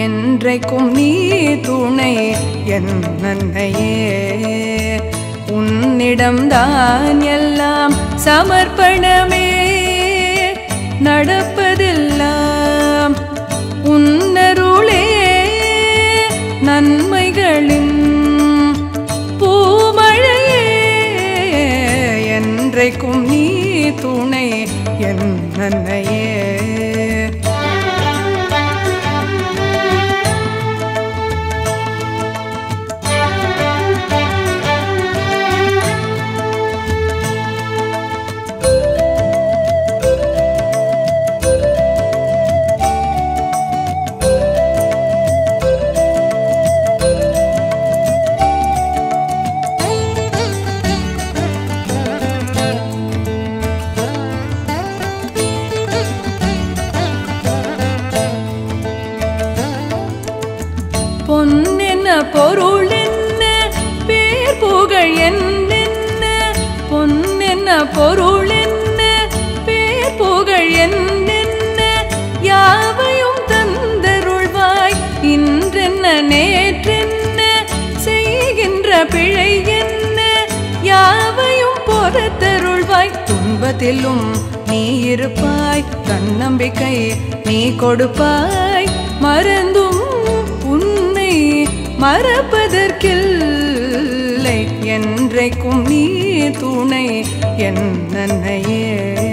என்றைக்கும் நீ துணை என் நன்னையே உன்னிடம்தான் எல்லாம் சமர்ப்பணமே நடப்பதெல்லாம் உன்னருளே நன்மைகளின் பூமழையே என்றைக்கும் நீ துணை என் நன்னையே பொன்னென்ன பொருள் என்ன பேர் புகழ் என்னென்ன பொன்னென்ன பொருள் என்ன பேர் புகழ் என்னென்ன யாவையும் தந்தருள்வாய் இன்றென்ன நேற்றென்ன செய்கின்ற பிழை என்ன யாவையும் பொறுத்தருள்வாய் துன்பத்திலும் நீ இருப்பாய் தன்னம்பிக்கை நீ கொடுப்பாய் மறந்தும் உன்னை மறப்பதற்கில்லை என்றைக்கும் நீ துணை என் நன்னையே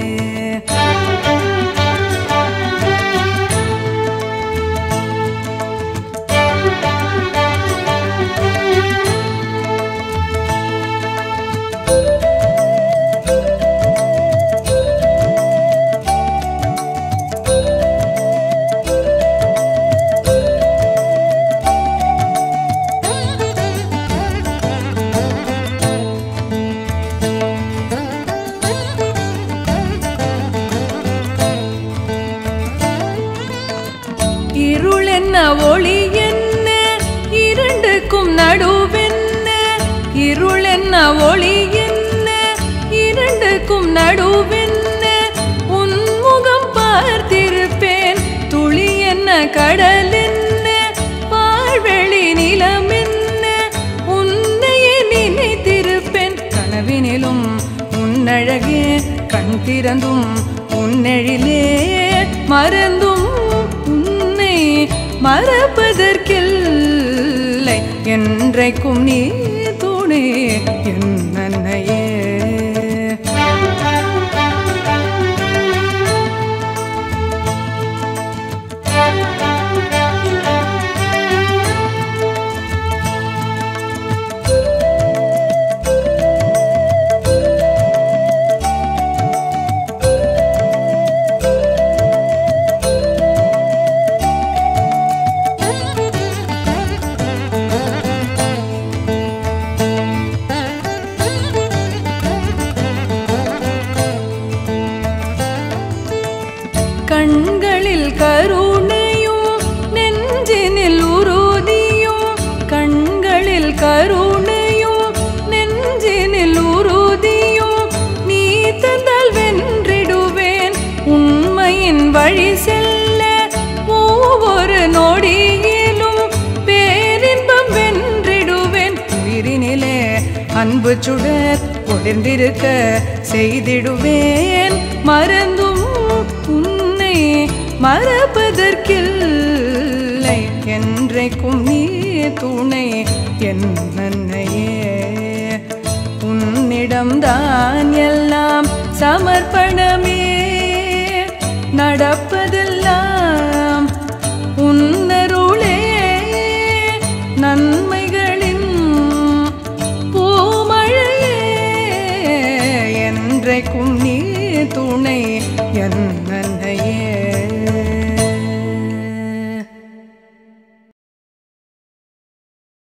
இருள் என்ன ஒளி என்ன இரண்டுக்கும் நடுவென்ன இருள் என்ன ஒளி என்ன இரண்டுக்கும் நடுவென்ன உன்முகம் பார்த்திருப்பேன் துளி என்ன கடல் என்ன பாழ்வெளி நிலம் என்ன உன்னையே நினைத்திருப்பேன் கனவினிலும் உன்னழகே கண் திறந்தும் உன்னெழிலே மறந்தும் உன்னை மறப்பதற்கில்லை என்றைக்கும் நீ துணை என் நன்னையே கண்களில் கருணையும் நெஞ்சினில் உறுதியும் கண்களில் கருணையும் நெஞ்சினில் உறுதியும் நீ தந்தால் வென்றிடுவேன் உண்மையின் வழி செல்ல ஒவ்வொரு நொடியிலும் பேரின்பம் வென்றிடுவேன் உயிரினிலே அன்பு சுடர் ஒளிர்ந்திருக்க செய்திடுவேன் மறந்தும் உன்னை மறப்பதற்கில்லை என்றைக்கும் நீ துணை என் நன்னையே உன்னிடம்தான் எல்லாம் சமர்ப்பணமே நடப்பதில்